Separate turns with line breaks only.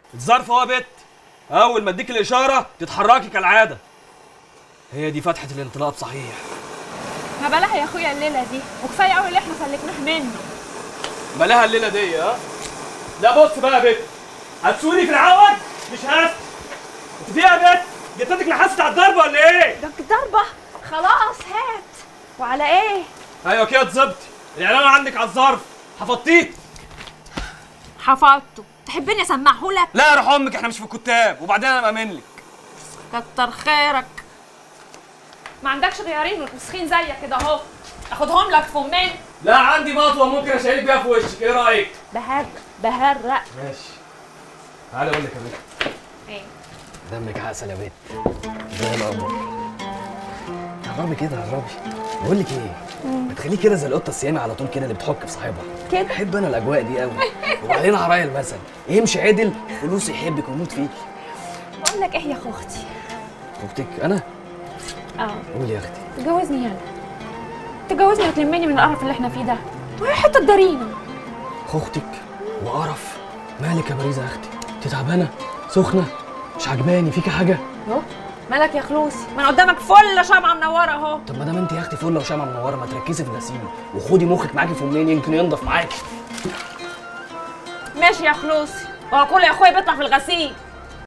الظرف هو بت اول ما اديك الاشاره تتحركي كالعاده هي دي فتحه الانطلاق صحيح
ما بلاها يا اخويا الليله دي وكفايه قوي اللي احنا سلكناه منه
مالها الليله دي ها لا بص بقى يا بت هتسوني في العوج مش هات انت فيها يا بت جتتك لحست على الضربه ولا ايه
ده ضربه خلاص هات وعلى ايه
ايوه كده اتظبطي الاعلان عندك على الظرف حفظتيه
حفظته تحبني اسمعه لك
لا يا روح امك احنا مش في الكتاب وبعدين انا مأمن لك
كتر خيرك ما عندكش غيارين وتسخين زيك كده اهو اخدهم لك فمين
لا عندي مطوه ممكن اشيلك بيها في وشك ايه رايك
بهرق بهرق
ماشي تعالى اقول لك يا بت
ايه
دمك عسل يا بت زي القمر قربي كده قربي بقول لك ايه ما تخليك كده زي القطه السيامي على طول كده اللي بتحك في صاحبها
كده
بحب انا الاجواء دي قوي وبعدين هرايا المثل امشي عدل فلوس يحبك ويموت فيك
بقول لك ايه يا اخو اختي
اختك انا
اه
قول يا اختي
تجوزني يلا تجوزني وتلمني من القرف اللي احنا فيه ده وهي حته ضرينه
اختك وقرف مالك يا مريزه يا اختي انت تعبانه سخنه مش عجباني فيكي حاجه
اهو مالك يا خلوصي ما انا قدامك فل شمعه منوره اهو
طب ما دام انت يا اختي فله وشمعه منوره ما تركزي في غسيل وخدي مخك معاكي في منين يمكن ينضف معاكي
ماشي يا خلوصي وهو كل يا اخويا بيطلع في الغسيل